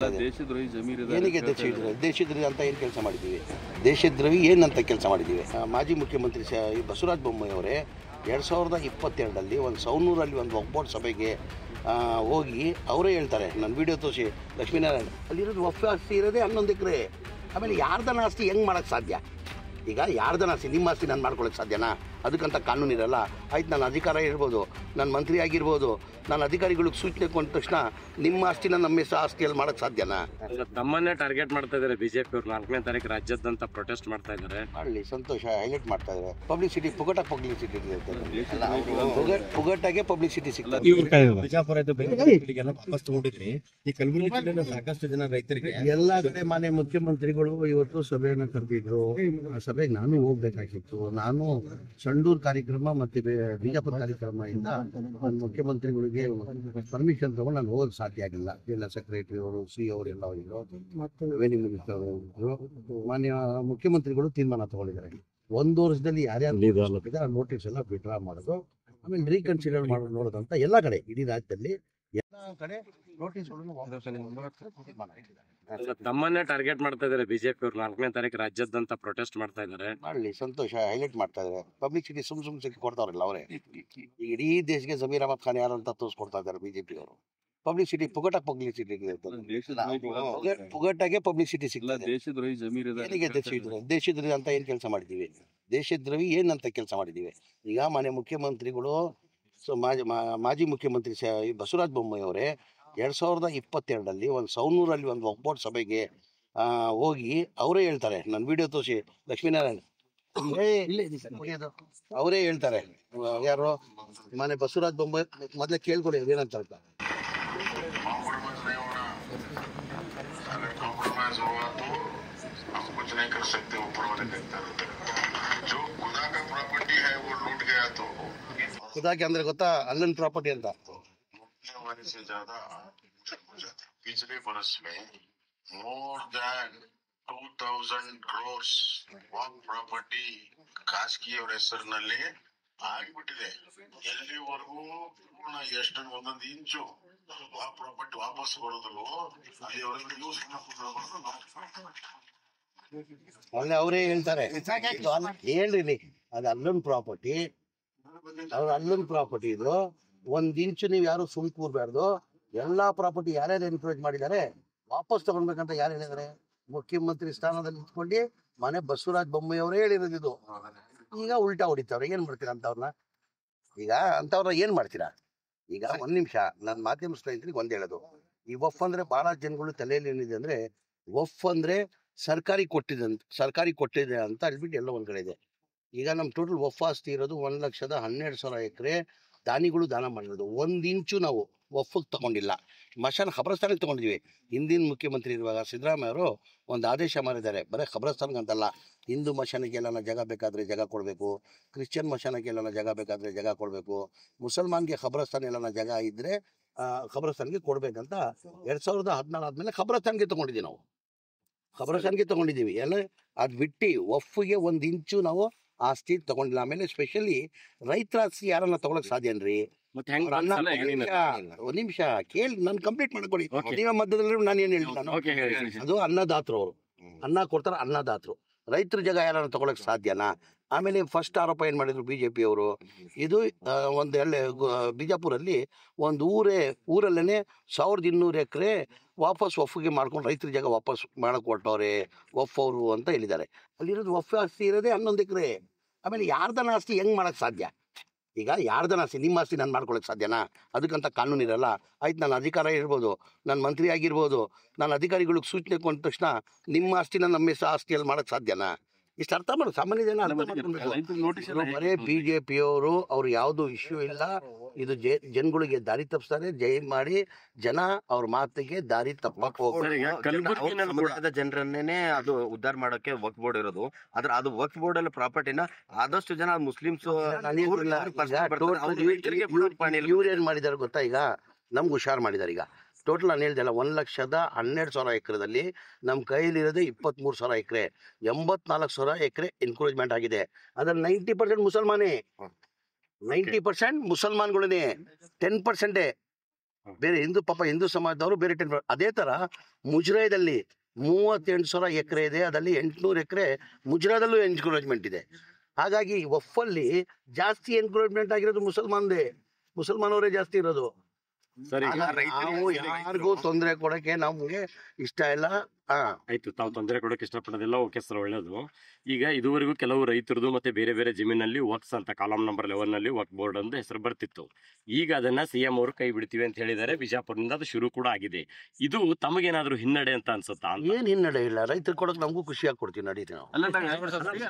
ಆಗ್ತಾ ಇದೆ ದೇಶದ್ರೋಹಿ ಜಮೀರ್ ಏನಿಗೆ ದೇಶದ್ರೋಹಿ ದೇಶದ್ರೋಹಿ ಅಂತ ಏನು ಕೆಲಸ ಮಾಡಿದ್ದೀವಿ ದೇಶದ್ರೋಹಿ ಏನಂತ ಕೆಲಸ ಮಾಡಿದ್ದೀವಿ ಆ, ಮಾಜಿ ಮುಖ್ಯಮಂತ್ರಿ ಸ ಈ ಬಸವರಾಜ ಬೊಮ್ಮಾಯಿ ಅವರೇ ಎರಡು ಸಾವಿರದ ಇಪ್ಪತ್ತೆರಡರಲ್ಲಿ ಒಂದು ಸೌನೂರಲ್ಲಿ ಒಂದು ಒಬ್ಬಟ್ಟು ಸಭೆಗೆ ಆ, ಹೋಗಿ ಅವರೇ ಹೇಳ್ತಾರೆ ನನ್ನ ವಿಡಿಯೋ ತೋರಿಸಿ ಲಕ್ಷ್ಮೀನಾರಾಯಣ ಅಲ್ಲಿರೋದು ಒಫ್ ಆಸ್ತಿ ಇರೋದೇ ಹನ್ನೊಂದು ಎಕರೆ ಆಮೇಲೆ ಯಾರ್ದನ ಆಸ್ತಿ ಹೆಂಗೆ ಮಾಡೋಕ್ಕೆ ಸಾಧ್ಯ ಈಗ ಯಾರ್ದನ ಆಸ್ತಿ ನಿಮ್ಮ ಆಸ್ತಿ ನಾನು ಮಾಡ್ಕೊಳ್ಳೋಕೆ ಸಾಧ್ಯನಾ ಅದಕ್ಕಂತ ಕಾನೂನು ಇರಲ್ಲ ಆಯ್ತು ನಾನು ಅಧಿಕಾರ ಇರ್ಬೋದು ನಾನು ಮಂತ್ರಿ ಆಗಿರ್ಬೋದು ನಾನು ಅಧಿಕಾರಿಗಳಿಗೆ ಸೂಚನೆ ಕೊಟ್ಟ ತಕ್ಷಣ ನಿಮ್ಮ ಆಸ್ತಿನ ನಮ್ಮ ಹೆಸರು ಆಸ್ತಿಯಲ್ಲಿ ಮಾಡೋಕ್ಕೆ ಸಾಧ್ಯನಾ ಈಗ ತಮ್ಮನ್ನೇ ಟಾರ್ಗೆಟ್ ಮಾಡ್ತಾ ಇದಾರೆ ಬಿಜೆಪಿ ಅವ್ರು ನಾಲ್ಕನೇ ತಾರೀಕು ರಾಜ್ಯಾದ್ಯಂತ ಪ್ರೊಟೆಸ್ಟ್ ಮಾಡ್ತಾ ಇದ್ದಾರೆ ಮಾಡಲಿ ಸಂತೋಷ ಹೈಲೈಟ್ ಮಾಡ್ತಾ ಇದ್ದಾರೆ ಪಬ್ಲಿಸಿಟಿ ಪುಗಟ ಪಬ್ಲಿಸಿಟಿ ಪುಗಟಾಗೆ ಪಬ್ಲಿಸಿಟಿ ಸಿಗ್ತದೆ ಬಿಜಾಪುರ ಇದು ಬೆಂಗಳೂರಿಗೆಲ್ಲ ವಾಪಸ್ ತಗೊಂಡಿದ್ರಿ ಈ ಕಲಬುರಗಿ ಜಿಲ್ಲೆನ ಸಾಕಷ್ಟು ಜನ ರೈತರಿಗೆ ಎಲ್ಲ ಕಡೆ ಮಾನ್ಯ ಮುಖ್ಯಮಂತ್ರಿಗಳು ಇವತ್ತು ಸಭೆಯನ್ನು ಕರೆದಿದ್ರು ಆ ಸಭೆಗೆ ನಾನು ಹೋಗ್ಬೇಕಾಗಿತ್ತು ನಾನು ಸಂಡೂರ್ ಕಾರ್ಯಕ್ರಮ ಮತ್ತೆ ಬೆ- ಬಿಜಾಪುರ ಕಾರ್ಯಕ್ರಮ ಇಂದ ಒಂದು ಮುಖ್ಯಮಂತ್ರಿಗಳಿಗೆ ಪರ್ಮಿಷನ್ ತಗೊಂಡು ನಾನು ಹೋಗಕ್ಕೆ ಸಾಧ್ಯ ಆಗಿಲ್ಲ ಎಲ್ಲ ಸೆಕ್ರೆಟರಿ ಅವರು ಸಿ ಅವರು ಎಲ್ಲ ಹೋಗಿದ್ರು ರೆವೆನ್ಯೂ ಮಿನಿಸ್ಟರ್ ಅವರು ಹೋಗಿದ್ರು ಮಾನ್ಯ ಮುಖ್ಯಮಂತ್ರಿಗಳು ತೀರ್ಮಾನ ತಗೊಂಡಿದ್ದಾರೆ ಒಂದು ವರ್ಷದಲ್ಲಿ ಯಾರ್ಯಾರು ನೋಟಿಸ್ ಎಲ್ಲ ವಿಡ್ರಾ ಮಾಡೋದು ಆಮೇಲೆ ರೀಕನ್ಸಿಡರ್ ಮಾಡೋದು ನೋಡೋದಂತ ಎಲ್ಲ ಕಡೆ ಇಡೀ ರಾಜ್ಯದಲ್ಲಿ ಎಲ್ಲ ಕಡೆ ನೋಟಿಸ್ಗಳನ್ನು ವಾಪಸ್ ತೀರ್ಮಾನ ಆಗಿದೆ. ಈಗ ತಮ್ಮನ್ನೇ ಟಾರ್ಗೆಟ್ ಮಾಡ್ತಾ ಇದಾರೆ ಬಿಜೆಪಿ ಅವ್ರು ನಾಲ್ಕನೇ ತಾರೀಕು ರಾಜ್ಯಾದ್ಯಂತ ಪ್ರೊಟೆಸ್ಟ್ ಮಾಡ್ತಾ ಇದ್ದಾರೆ ಮಾಡಲಿ ಸಂತೋಷ ಹೈಲೈಟ್ ಮಾಡ್ತಾ ಇದ್ದಾರೆ ಪಬ್ಲಿಸಿಟಿ ಸುಮ್ ಸುಮ್ ಸಿಕ್ಕಿ ಕೊಡ್ತಾವ್ರಲ್ಲ ಅವರೇ ಈಗ ಇಡೀ ದೇಶಕ್ಕೆ ಜಮೀರ್ ಅಹಮದ್ ಖಾನ್ ಯಾರು ಅಂತ ತೋರಿಸ್ಕೊಡ್ತಾ ಇದ್ದಾರೆ ಬಿಜೆಪಿ ಅವರು ಪಬ್ಲಿಸಿಟಿ ಪುಗಟ ಪಬ್ಲಿಸಿಟಿ ಪುಗಟಾಗೆ ಪಬ್ಲಿಸಿಟಿ ಇಲ್ಲ ಸಿಗ್ತದೆ ದೇಶದ್ರೋಹಿ ಜಮೀರ್ ಏನಿಗೆ ದೇಶದ್ರೋಹಿ ದೇಶದ್ರೋಹಿ ಅಂತ ಏನು ಕೆಲಸ ಮಾಡಿದ್ದೀವಿ ದೇಶದ್ರೋಹಿ ಏನಂತ ಕೆಲಸ ಮಾಡಿದ್ದೀವಿ ಈಗ ಮಾನ್ಯ ಮುಖ್ಯಮಂತ್ರಿಗಳು ಸೊ ಮಾಜಿ ಮಾ- ಮಾಜಿ ಮುಖ್ಯಮಂತ್ರಿ ಸ ಈ ಬಸವರಾಜ ಬೊಮ್ಮಾಯಿ ಅವರೇ ಎರಡು ಸಾವಿರದ ಇಪ್ಪತ್ತೆರಡರಲ್ಲಿ ಒಂದು ಸೌನೂರಲ್ಲಿ ಒಂದು ಒಬ್ಬಟ್ಟು ಸಭೆಗೆ ಆ, ಹೋಗಿ ಅವರೇ ಹೇಳ್ತಾರೆ ನನ್ನ ವಿಡಿಯೋ ತೋರಿಸಿ ಲಕ್ಷ್ಮೀನಾರಾಯಣ ಮುಗಿಯೋದು. ಅವರೇ ಹೇಳ್ತಾರೆ ಆ, ಯಾರು ಮನೆ ಬಸವರಾಜ ಬೊಮ್ಮಾಯಿ ಮೊದಲೇ ಕೇಳ್ಕೊಳ್ಳಿ ಏನಂತ ಅಂತ कॉम्प्रोमाइज नहीं होना अगर कॉम्प्रोमाइज होगा तो हम कुछ नहीं कर सकते ऊपर वाले देखते रहते हैं। जो खुदा का प्रॉपर्टी है वो लूट गया तो ಖುದಾಕ್ಕೆ ಅಂದ್ರೆ ಗೊತ್ತಾ ಅಲ್ಲನ್ ಪ್ರಾಪರ್ಟಿ ಅಂತ लूटने वाले से ज्यादा हो जाता है। पिछले वर्ष में more than two thousand crores Waqf property ಖಾಸಗಿಯವರ ಹೆಸರಿನಲ್ಲಿ ಆಗಿಬಿಟ್ಟಿದೆ ಎಲ್ಲಿವರೆಗೂ ಪೂರ್ಣ ಎಷ್ಟು ಒಂದೊಂದು ಇಂಚು ಆ ಪ್ರಾಪರ್ಟಿ ವಾಪಸ್ ಬರೋದಿಲ್ವೋ ಅಲ್ಲಿವರೆಗೂ ಯೂಸ್ ಒಳ್ಳೆ ಅವರೇ ಹೇಳ್ತಾರೆ ಹೇಳ್ರಿ ನೀ. ಅದು ಅಲ್ಲೊಂದು ಪ್ರಾಪರ್ಟಿ ಅವ್ರ ಅಲ್ಲೊಂದು ಪ್ರಾಪರ್ಟಿ ಇದು ಒಂದ್ ಇಂಚು ನೀವು ಯಾರು ಸುಮ್ ಕೂರ್ಬಾರ್ದು ಎಲ್ಲಾ ಪ್ರಾಪರ್ಟಿ ಯಾರ್ಯಾರು ಎನ್ಕರೇಜ್ ಮಾಡಿದ್ದಾರೆ ವಾಪಸ್ ತಗೊಳ್ಬೇಕಂತ ಯಾರು ಹೇಳಿದಾರೆ ಮುಖ್ಯಮಂತ್ರಿ ಸ್ಥಾನದಲ್ಲಿ ನಿಂತ್ಕೊಂಡು ಮನೆ ಬಸವರಾಜ ಬೊಮ್ಮಾಯಿ ಅವರೇ ಹೇಳಿರೋದು ಇದು ಈಗ ಉಲ್ಟಾ ಹೊಡಿತಾವ್ರೆ ಏನ್ ಮಾಡ್ತೀರಾ ಅಂತವ್ರನ್ನ ಈಗ ಅಂತವ್ರನ್ನ ಏನ್ ಮಾಡ್ತೀರಾ ಈಗ ಒಂದ್ ನಿಮಿಷ ನನ್ನ ಮಾಧ್ಯಮ ಸ್ನೇಹಿತರಿಗೆ ಒಂದ್ ಹೇಳೋದು ಈ ವಫ್ ಅಂದ್ರೆ ಬಹಳ ಜನಗಳು ತಲೆಯಲ್ಲಿ ಏನಿದೆ ಅಂದ್ರೆ ವಫ್ ಅಂದ್ರೆ ಸರ್ಕಾರಿ ಕೊಟ್ಟಿದೆ ಅಂತ ಸರ್ಕಾರಿ ಕೊಟ್ಟಿದೆ ಅಂತ ಹೇಳ್ಬಿಟ್ಟು ಎಲ್ಲ ಒಂದ್ ಕಡೆ ಇದೆ ಈಗ ನಮ್ಮ ಟೋಟಲ್ ವಫ್ ಆಸ್ತಿ ಇರೋದು ಒಂದ್ ಲಕ್ಷದ ಹನ್ನೆರಡು ಸಾವಿರ ಎಕರೆ ದಾನಿಗಳು ದಾನ ಮಾಡಿರೋದು ಒಂದ್ ಇಂಚು ನಾವು ವಫ್ಗೆ ತಗೊಂಡಿಲ್ಲ ಮಶಾನ ಖಬರಸ್ಥಾನಕ್ಕೆ ತಗೊಂಡಿದ್ವಿ ಹಿಂದಿನ ಮುಖ್ಯಮಂತ್ರಿ ಇರುವಾಗ ಸಿದ್ದರಾಮಯ್ಯ ಅವರು ಒಂದು ಆದೇಶ ಮಾಡಿದ್ದಾರೆ ಬರೀ ಖಬರಸ್ಥಾನಕ್ಕೆ ಅಂತಲ್ಲ ಹಿಂದೂ ಮಶಾನಕ್ಕೆಲ್ಲ ಜಾಗ ಬೇಕಾದ್ರೆ ಜಾಗ ಕೊಡಬೇಕು ಕ್ರಿಶ್ಚಿಯನ್ ಮಶಾನಕ್ಕೆಲ್ಲ ಜಾಗ ಬೇಕಾದ್ರೆ ಜಾಗ ಕೊಡಬೇಕು ಮುಸಲ್ಮಾನ್ಗೆ ಖಬರಸ್ಥಾನ ಎಲ್ಲ ಜಾಗ ಇದ್ರೆ ಆ, ಖಬರಸ್ಥಾನ್ಗೆ ಕೊಡ್ಬೇಕಂತ ಎರಡ್ ಸಾವಿರದ ಹದಿನಾರು ಆದ್ಮೇಲೆ ಖಬರಸ್ಥಾನ್ಗೆ ತಗೊಂಡಿದ್ದೀವಿ ನಾವು ಖಬರಸ್ಥಾನ್ಗೆ ತಗೊಂಡಿದ್ದೀವಿ ಎಲ್ಲ ಅದ್ ಬಿಟ್ಟು ಒಫ್ಗೆ ಒಂದ್ ಇಂಚು ನಾವು ಆಸ್ತಿ ತಗೊಂಡಿಲ್ಲ ಆಮೇಲೆ ಸ್ಪೆಷಲಿ ರೈತರ ಆಸ್ತಿ ಯಾರನ್ನ ತಗೊಳಕ್ ಸಾಧ್ಯನ್ರಿ ಮತ್ತೆ ಹೆಂಗ್ ಅವ್ರ ಅನ್ನ ಅನ್ಸಲ್ಲ ಒಂದ್ ಹೇಳಿನ ನಿಮಿಷ, ಒಂದ್ ನಿಮಿಷ ಕೇಳಿ ನಾನು ಕಂಪ್ಲೀಟ್ ಮಾಡ್ಕೊಡಿ Okay. ನೀವೇ ಮಧ್ಯದಲ್ಲಿ ನಾನು ಏನ್ ಹೇಳಿ ನಾನು ಓಕೆ ಹೇಳಿ ಅದು ಅನ್ನದಾತರು ಅವರು ಅನ್ನ ಕೊಡ್ತಾರ ಅನ್ನದಾತರು ರೈತರ ಜಾಗ ಯಾರನ್ನ ತಗೊಳಕ್ ಸಾಧ್ಯನಾ ಆಮೇಲೆ ಫಸ್ಟ್ ಆರೋಪ ಏನ್ ಮಾಡಿದ್ರು ಬಿಜೆಪಿ ಅವರು ಇದು ಆ, ಒಂದ್ ಎಳ್ಳೆ ಬಿಜಾಪುರಲ್ಲಿ ಒಂದು ಊರೇ ಊರಲ್ಲೇನೆ ಸಾವಿರದ ಇನ್ನೂರು ಎಕರೆ ವಾಪಸ್ ಒಫ್ಗೆ ಮಾಡ್ಕೊಂಡು ರೈತರ ಜಾಗ ವಾಪಸ್ ಮಾಡಕ್ ಹೊರಟವ್ರೆ ಒಫ್ ಅವರು ಅಂತ ಹೇಳಿದ್ದಾರೆ ಅಲ್ಲಿರೋದು ಒಫ್ ಆಸ್ತಿ ಇರೋದೇ ಹನ್ನೊಂದು ಎಕರೆ ಆಮೇಲೆ ಯಾರ್ದನ ಆಸ್ತಿ ಹೆಂಗ್ ಮಾಡಕ್ ಸಾಧ್ಯ ಈಗ ಯಾರ್ದನ ಆಸ್ತಿ ನಿಮ್ಮ ಆಸ್ತಿ ನಾನು ಮಾಡ್ಕೊಳಕ್ ಸಾಧ್ಯನಾ ಅದಕ್ಕಂತ ಕಾನೂನು ಇರಲ್ಲ ಆಯ್ತು ನಾನು ಅಧಿಕಾರ ಇರ್ಬೋದು ನಾನು ಮಂತ್ರಿ ಆಗಿರ್ಬೋದು ನಾನು ಅಧಿಕಾರಿಗಳಿಗೆ ಸೂಚನೆ ಕೊಟ್ಟ ತಕ್ಷಣ ನಿಮ್ಮ ಆಸ್ತಿನ ನಮ್ಮ ಹೆಸರು ಆಸ್ತಿಯಲ್ಲಿ ಮಾಡಕ್ ಸಾಧ್ಯನಾ ಇಷ್ಟು ಅರ್ಥ ಮಾಡು ಸಾಮಾನ್ಯ ಜನ ಅರ್ಥ ಮಾಡ್ಕೊಬೇಕು ನೋಟಿಸ್ ಇವ್ರು ಬರೇ ಬಿಜೆಪಿಯವರು ಅವ್ರು ಯಾವ್ದು ಇಶ್ಯೂ ಇಲ್ಲ ಇದು ಜೆ- ಜನಗಳಿಗೆ ದಾರಿ ತಪ್ಪಿಸ್ತಾರೆ ಜೈ ಮಾಡಿ ಜನ ಅವ್ರ ಮಾತಿಗೆ ದಾರಿ ತಪ್ಪಕ್ ಹೋಗ್ತಾರೆ ಸರ್, ಈಗ ಕಲಬುರ್ಗಿನಲ್ಲಿ ಕೂಡ ಸಮುದಾಯದ ಜನರನ್ನೇ ಅದು ಉದ್ಧಾರ ಮಾಡಕ್ಕೆ ವಕ್ ಬೋರ್ಡ್ ಇರೋದು ಆದ್ರೆ ಅದು ವಕ್ ಬೋರ್ಡ್ ಅಲ್ಲಿ ಪ್ರಾಪರ್ಟಿನ ಆದಷ್ಟು ಜನ ಮುಸ್ಲಿಮ್ಸ್ ಇವ್ರು ಏನ್ ಮಾಡಿದಾರೆ ಗೊತ್ತಾ ಈಗ ನಮ್ಗೆ ಹುಷಾರ್ ಮಾಡಿದಾರೆ ಈಗ ಟೋಟಲ್ ನಾನು ಹೇಳ್ದಲ್ಲ ಒಂದ್ ಲಕ್ಷದ ಹನ್ನೆರಡು ಸಾವಿರ ಎಕರೆದಲ್ಲಿ ನಮ್ಮ ಕೈಲಿರೋದೇ ಇಪ್ಪತ್ತ್ ಮೂರು ಸಾವಿರ ಎಕರೆ ಎಂಬತ್ನಾಲ್ಕು ಸಾವಿರ ಎಕರೆ ಎನ್ಕರೇಜ್ಮೆಂಟ್ ಆಗಿದೆ ಅದ್ರಲ್ಲಿ ನೈಂಟಿ ಪರ್ಸೆಂಟ್ ಮುಸಲ್ಮಾನೇ ನೈಂಟಿ ಪರ್ಸೆಂಟ್ ಮುಸಲ್ಮಾನ್ಗಳೇ ಟೆನ್ ಪರ್ಸೆಂಟೇ ಬೇರೆ ಹಿಂದೂ ಪಾಪ ಹಿಂದೂ ಸಮಾಜದವರು ಬೇರೆ ಟೆನ್ ಅದೇ ತರ ಮುಜರಾಯ್ದಲ್ಲಿ ಮೂವತ್ತೆಂಟು ಸಾವಿರ ಎಕರೆ ಇದೆ ಅದರಲ್ಲಿ ಎಂಟುನೂರು ಎಕರೆ ಮುಜರಾದಲ್ಲೂ ಎನ್ಕ್ರೋಚ್ಮೆಂಟ್ ಇದೆ ಹಾಗಾಗಿ ಒಫಲ್ಲಿ ಜಾಸ್ತಿ ಎನ್ಕ್ರೋಚ್ಮೆಂಟ್ ಆಗಿರೋದು ಮುಸಲ್ಮಾನ್ದೇ ಮುಸಲ್ಮಾನವರೇ ಜಾಸ್ತಿ ಇರೋದು ಸರಿ ಆಗ ನಾವು ಯಾರಿಗೂ ತೊಂದರೆ ಕೊಡಕ್ಕೆ ನಮ್ಗೆ ಇಷ್ಟ ಇಲ್ಲ ಹಾ ಆಯ್ತು ತಾವು ತೊಂದರೆ ಕೊಡೋಕೆ ಇಷ್ಟಪಡೋದಿಲ್ಲ ಓಕೆ ಸರ್ ಒಳ್ಳೇದು ಈಗ ಇದುವರೆಗೂ ಕೆಲವು ರೈತರದು ಮತ್ತೆ ಬೇರೆ ಬೇರೆ ಜಮೀನಲ್ಲಿ ವರ್ಕ್ಸ್ ಅಂತ ಕಾಲಮ್ ನಂಬರ್ ಲೆವೆನ್ ನಲ್ಲಿ ವರ್ಕ್ ಬೋರ್ಡ್ ಅಂತ ಹೆಸರು ಬರ್ತಿತ್ತು ಈಗ ಅದನ್ನ ಸಿಎಂ ಅವರು ಕೈ ಬಿಡ್ತೀವಿ ಅಂತ ಹೇಳಿದ್ದಾರೆ ಬಿಜಾಪುರದಿಂದ ಅದು ಶುರು ಕೂಡ ಆಗಿದೆ ಇದು ತಮಗೇನಾದ್ರೂ ಹಿನ್ನಡೆ ಅಂತ ಅನ್ಸುತ್ತಾ ಅಂತ ಏನ್ ಹಿನ್ನಡೆ ಇಲ್ಲ ರೈತರು ಕೊಡಕ್ ನಮಗೂ ಖುಷಿಯಾಗಿ ಕೊಡ್ತೀವಿ ನಡೀತೀವಿ ನಾವು ಅಲ್ಲ